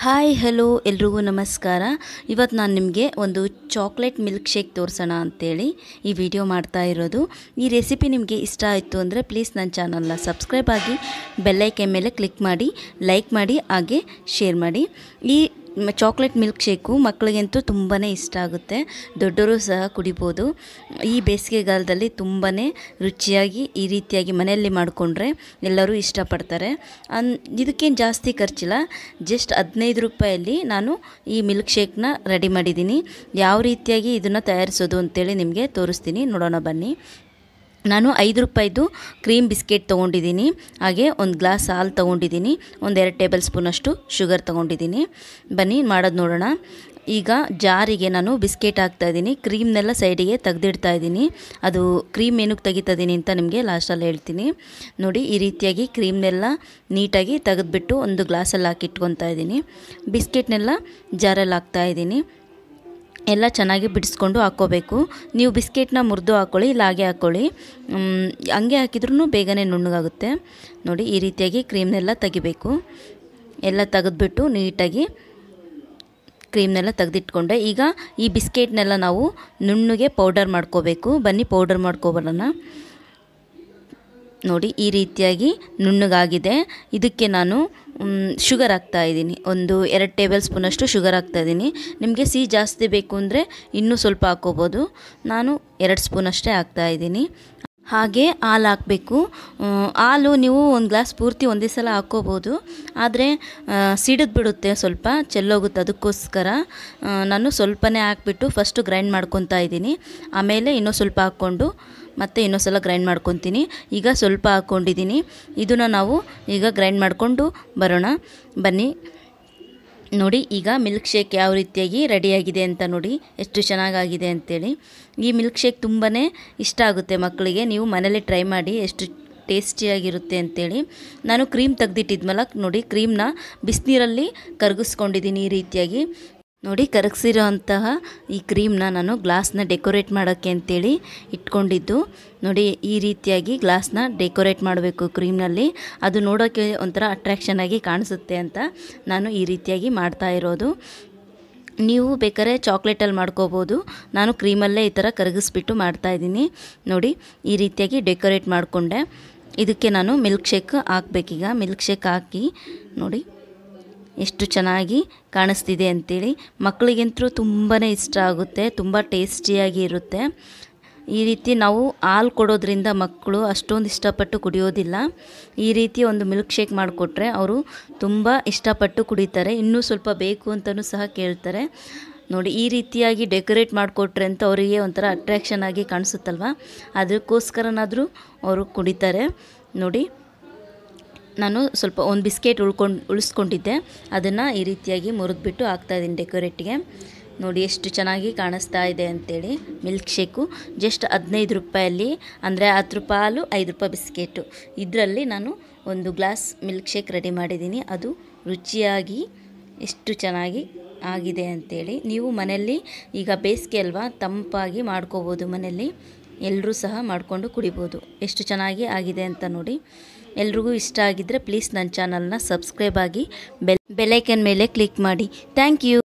hi hello ಎಲ್ರಿಗೂ ನಮಸ್ಕಾರ ಇವತ್ತು ನಾನು ನಿಮಗೆ ಒಂದು ಚಾಕ್ಲೇಟ್ ಮಿಲ್ಕ್ ಶೇಕ್ ತೋರಿಸೋಣ ಅಂತೇಳಿ ಈ ವಿಡಿಯೋ ಮಾಡ್ತಾ ಇರೋದು ಈ ರೆಸಿಪಿ ನಿಮಗೆ ಇಷ್ಟ ಆಯಿತು ಅಂದರೆ ಪ್ಲೀಸ್ ನನ್ನ ಚಾನಲ್ನ ಸಬ್ಸ್ಕ್ರೈಬ್ ಆಗಿ ಬೆಲ್ಲೈಕೆ ಮೇಲೆ ಕ್ಲಿಕ್ ಮಾಡಿ ಲೈಕ್ ಮಾಡಿ ಹಾಗೆ ಶೇರ್ ಮಾಡಿ ಈ ಮ- ಚಾಕ್ಲೇಟ್ ಮಿಲ್ಕ್ ಶೇಕು ಮಕ್ಕಳಿಗಂತೂ ತುಂಬಾ ಇಷ್ಟ ಆಗುತ್ತೆ ದೊಡ್ಡವರು ಸಹ ಕುಡಿಬೋದು ಈ ಬೇಸಿಗೆಗಾಲದಲ್ಲಿ ತುಂಬಾ ರುಚಿಯಾಗಿ ಈ ರೀತಿಯಾಗಿ ಮನೆಯಲ್ಲಿ ಮಾಡಿಕೊಂಡ್ರೆ ಎಲ್ಲರೂ ಇಷ್ಟಪಡ್ತಾರೆ ಅನ್ ಇದಕ್ಕೇನು ಜಾಸ್ತಿ ಖರ್ಚಿಲ್ಲ ಜಸ್ಟ್ ಹದಿನೈದು ರೂಪಾಯಲ್ಲಿ ನಾನು ಈ ಮಿಲ್ಕ್ ಶೇಕ್ನ ರೆಡಿ ಮಾಡಿದ್ದೀನಿ ಯಾವ ರೀತಿಯಾಗಿ ಇದನ್ನು ತಯಾರಿಸೋದು ಅಂತೇಳಿ ನಿಮಗೆ ತೋರಿಸ್ತೀನಿ ನೋಡೋಣ ಬನ್ನಿ ನಾನು ಐದು ರೂಪಾಯಿದು ಕ್ರೀಮ್ ಬಿಸ್ಕೆಟ್ ತೊಗೊಂಡಿದ್ದೀನಿ ಹಾಗೆ ಒಂದು ಗ್ಲಾಸ್ ಹಾಲು ತೊಗೊಂಡಿದ್ದೀನಿ ಒಂದೆರಡು ಟೇಬಲ್ ಸ್ಪೂನಷ್ಟು ಶುಗರ್ ತೊಗೊಂಡಿದ್ದೀನಿ ಬನ್ನಿ ಮಾಡೋದು ನೋಡೋಣ ಈಗ ಜಾರಿಗೆ ನಾನು ಬಿಸ್ಕೆಟ್ ಹಾಕ್ತಾಯಿದ್ದೀನಿ ಕ್ರೀಮ್ನೆಲ್ಲ ಸೈಡಿಗೆ ತೆಗೆದಿಡ್ತಾ ಇದ್ದೀನಿ ಅದು ಕ್ರೀಮ್ ಏನಕ್ಕೆ ತೆಗಿತಾ ಇದ್ದೀನಿ ಅಂತ ನಿಮಗೆ ಲಾಸ್ಟಲ್ಲಿ ಹೇಳ್ತೀನಿ ನೋಡಿ ಈ ರೀತಿಯಾಗಿ ಕ್ರೀಮ್ನೆಲ್ಲ ನೀಟಾಗಿ ತೆಗೆದ್ಬಿಟ್ಟು ಒಂದು ಗ್ಲಾಸಲ್ಲಿ ಹಾಕಿ ಇಟ್ಕೊತಾ ಇದ್ದೀನಿ ಬಿಸ್ಕೆಟ್ನೆಲ್ಲ ಜಾರಲ್ಲಿ ಹಾಕ್ತಾ ಇದ್ದೀನಿ ಎಲ್ಲ ಚೆನ್ನಾಗಿ ಬಿಡಿಸ್ಕೊಂಡು ಹಾಕ್ಕೋಬೇಕು ನೀವು ಬಿಸ್ಕೆಟ್ನ ಮುರಿದು ಹಾಕ್ಕೊಳ್ಳಿ ಇಲ್ಲ ಹಾಗೆ ಹಾಕ್ಕೊಳ್ಳಿ ಮ್, ಹಂಗೆ ಹಾಕಿದ್ರೂ ಬೇಗನೆ ನುಣ್ಣಗಾಗುತ್ತೆ ನೋಡಿ ಈ ರೀತಿಯಾಗಿ ಕ್ರೀಮ್ನೆಲ್ಲ ತೆಗಿಬೇಕು ಎಲ್ಲ ತೆಗೆದ್ಬಿಟ್ಟು ನೀಟಾಗಿ ಕ್ರೀಮ್ನೆಲ್ಲ ತೆಗೆದಿಟ್ಕೊಂಡೆ ಈಗ ಈ ಬಿಸ್ಕೆಟ್ನೆಲ್ಲ ನಾವು ನುಣ್ಣಗೆ ಪೌಡರ್ ಮಾಡ್ಕೋಬೇಕು ಬನ್ನಿ ಪೌಡರ್ ಮಾಡ್ಕೊಬರೋಣ ನೋಡಿ ಈ ರೀತಿಯಾಗಿ ನುಣ್ಣಗಾಗಿದೆ ಇದಕ್ಕೆ ನಾನು ಮ್, ಶುಗರ್ ಹಾಕ್ತಾ ಇದ್ದೀನಿ ಒಂದು ಎರಡು ಟೇಬಲ್ ಸ್ಪೂನಷ್ಟು ಶುಗರ್ ಹಾಕ್ತಾ ಇದ್ದೀನಿ ನಿಮಗೆ ಸಿಹಿ ಜಾಸ್ತಿ ಬೇಕು ಅಂದರೆ ಇನ್ನೂ ಸ್ವಲ್ಪ ಹಾಕ್ಕೋಬೋದು ನಾನು ಎರಡು ಸ್ಪೂನಷ್ಟೇ ಹಾಕ್ತಾ ಇದ್ದೀನಿ ಹಾಗೆ ಹಾಲು ಹಾಕಬೇಕು ಹಾಲು ನೀವು ಒಂದು ಗ್ಲಾಸ್ ಪೂರ್ತಿ ಒಂದೇ ಸಲ ಹಾಕ್ಕೋಬೋದು ಆದರೆ ಸಿಡಿದು ಬಿಡುತ್ತೆ ಸ್ವಲ್ಪ ಚೆಲ್ಲೋಗುತ್ತೆ ಅದಕ್ಕೋಸ್ಕರ ಆ, ನಾನು ಸ್ವಲ್ಪನೇ ಹಾಕ್ಬಿಟ್ಟು ಫಸ್ಟು ಗ್ರೈಂಡ್ ಮಾಡ್ಕೊತಾ ಇದ್ದೀನಿ ಆಮೇಲೆ ಇನ್ನೂ ಸ್ವಲ್ಪ ಹಾಕ್ಕೊಂಡು ಮತ್ತು ಇನ್ನೊಂದು ಸಲ ಗ್ರೈಂಡ್ ಮಾಡ್ಕೊತೀನಿ ಈಗ ಸ್ವಲ್ಪ ಹಾಕ್ಕೊಂಡಿದ್ದೀನಿ ಇದನ್ನು ನಾವು ಈಗ ಗ್ರೈಂಡ್ ಮಾಡಿಕೊಂಡು ಬರೋಣ ಬನ್ನಿ ನೋಡಿ ಈಗ ಮಿಲ್ಕ್ ಶೇಕ್ ಯಾವ ರೀತಿಯಾಗಿ ರೆಡಿಯಾಗಿದೆ ಅಂತ ನೋಡಿ ಎಷ್ಟು ಚೆನ್ನಾಗಾಗಿದೆ ಅಂತೇಳಿ ಈ ಮಿಲ್ಕ್ ಶೇಕ್ ತುಂಬಾ ಇಷ್ಟ ಆಗುತ್ತೆ ಮಕ್ಕಳಿಗೆ ನೀವು ಮನೇಲಿ ಟ್ರೈ ಮಾಡಿ ಎಷ್ಟು ಟೇಸ್ಟಿಯಾಗಿರುತ್ತೆ ಅಂತೇಳಿ ನಾನು ಕ್ರೀಮ್ ತೆಗ್ದಿಟ್ಟಿದ್ಮಲ್ಲ ನೋಡಿ ಕ್ರೀಮ್ನ ಬಿಸಿನೀರಲ್ಲಿ ಕರಗಿಸ್ಕೊಂಡಿದ್ದೀನಿ ಈ ರೀತಿಯಾಗಿ ನೋಡಿ ಕರಗಿಸಿರೋ ಅಂತಹ ಈ ಕ್ರೀಮ್ನ ನಾನು ಗ್ಲಾಸ್ನ ಡೆಕೋರೇಟ್ ಮಾಡೋಕ್ಕೆ ಅಂತೇಳಿ ಇಟ್ಕೊಂಡಿದ್ದು ನೋಡಿ ಈ ರೀತಿಯಾಗಿ ಗ್ಲಾಸ್ನ ಡೆಕೋರೇಟ್ ಮಾಡಬೇಕು ಕ್ರೀಮ್ನಲ್ಲಿ ಅದು ನೋಡೋಕ್ಕೆ ಒಂಥರ ಅಟ್ರ್ಯಾಕ್ಷನ್ ಆಗಿ ಕಾಣಿಸುತ್ತೆ ಅಂತ ನಾನು ಈ ರೀತಿಯಾಗಿ ಮಾಡ್ತಾ ಇರೋದು ನೀವು ಬೇಕಾದ್ರೆ ಚಾಕ್ಲೇಟಲ್ಲಿ ಮಾಡ್ಕೋಬೋದು ನಾನು ಕ್ರೀಮಲ್ಲೇ ಈ ಥರ ಕರಗಿಸ್ಬಿಟ್ಟು ಮಾಡ್ತಾಯಿದ್ದೀನಿ ನೋಡಿ ಈ ರೀತಿಯಾಗಿ ಡೆಕೋರೇಟ್ ಮಾಡಿಕೊಂಡೆ ಇದಕ್ಕೆ ನಾನು ಮಿಲ್ಕ್ ಶೇಕ್ ಹಾಕ್ಬೇಕೀಗ ಮಿಲ್ಕ್ ಶೇಕ್ ಹಾಕಿ ನೋಡಿ ಎಷ್ಟು ಚೆನ್ನಾಗಿ ಕಾಣಿಸ್ತಿದೆ ಅಂತೇಳಿ ಮಕ್ಕಳಿಗಂತೂ ತುಂಬಾ ಇಷ್ಟ ಆಗುತ್ತೆ ತುಂಬ ಟೇಸ್ಟಿಯಾಗಿ ಇರುತ್ತೆ ಈ ರೀತಿ ನಾವು ಹಾಲು ಕೊಡೋದ್ರಿಂದ ಮಕ್ಕಳು ಅಷ್ಟೊಂದು ಇಷ್ಟಪಟ್ಟು ಕುಡಿಯೋದಿಲ್ಲ ಈ ರೀತಿ ಒಂದು ಮಿಲ್ಕ್ ಶೇಕ್ ಮಾಡಿಕೊಟ್ರೆ ಅವರು ತುಂಬ ಇಷ್ಟಪಟ್ಟು ಕುಡಿತಾರೆ ಇನ್ನೂ ಸ್ವಲ್ಪ ಬೇಕು ಅಂತಲೂ ಸಹ ಕೇಳ್ತಾರೆ ನೋಡಿ ಈ ರೀತಿಯಾಗಿ ಡೆಕೋರೇಟ್ ಮಾಡಿಕೊಟ್ರೆ ಅಂತ ಅವರಿಗೆ ಒಂಥರ ಅಟ್ರ್ಯಾಕ್ಷನ್ ಆಗಿ ಕಾಣಿಸುತ್ತಲ್ವ ಅದಕ್ಕೋಸ್ಕರನಾದರೂ ಅವರು ಕುಡಿತಾರೆ ನೋಡಿ ನಾನು ಸ್ವಲ್ಪ ಒಂದು ಬಿಸ್ಕೆಟ್ ಉಳ್ಕೊಂಡು ಉಳಿಸ್ಕೊಂಡಿದ್ದೆ ಅದನ್ನು ಈ ರೀತಿಯಾಗಿ ಮುರಿದ್ಬಿಟ್ಟು ಹಾಕ್ತಾಯಿದ್ದೀನಿ ಡೆಕೋರೇಟ್ಗೆ ನೋಡಿ ಎಷ್ಟು ಚೆನ್ನಾಗಿ ಕಾಣಿಸ್ತಾ ಇದೆ ಅಂತೇಳಿ ಮಿಲ್ಕ್ ಶೇಕು ಜಸ್ಟ್ ಹದಿನೈದು ರೂಪಾಯಲ್ಲಿ ಅಂದರೆ ಹತ್ತು ರೂಪಾಯಿ ಹಾಲು ಐದು ರೂಪಾಯಿ ಬಿಸ್ಕೆಟು ಇದರಲ್ಲಿ ನಾನು ಒಂದು ಗ್ಲಾಸ್ ಮಿಲ್ಕ್ ಶೇಕ್ ರೆಡಿ ಮಾಡಿದ್ದೀನಿ ಅದು ರುಚಿಯಾಗಿ ಎಷ್ಟು ಚೆನ್ನಾಗಿ ಆಗಿದೆ ಅಂತೇಳಿ ನೀವು ಮನೆಯಲ್ಲಿ ಈಗ ಬೇಸಿಗೆ ಅಲ್ವಾ ತಂಪಾಗಿ ಮಾಡ್ಕೋಬೋದು ಮನೆಯಲ್ಲಿ ಎಲ್ಲರೂ ಸಹ ಮಾಡಿಕೊಂಡು ಕುಡಿಬೋದು ಎಷ್ಟು ಚೆನ್ನಾಗಿ ಆಗಿದೆ ಅಂತ ನೋಡಿ ಎಲ್ರಿಗೂ ಇಷ್ಟ ಆಗಿದ್ದರೆ ಪ್ಲೀಸ್ ನನ್ನ ಚಾನಲ್ನ ಸಬ್ಸ್ಕ್ರೈಬ್ ಆಗಿ ಬೆಲ್ ಬೆಲೈಕನ್ ಮೇಲೆ ಕ್ಲಿಕ್ ಮಾಡಿ ಥ್ಯಾಂಕ್ ಯು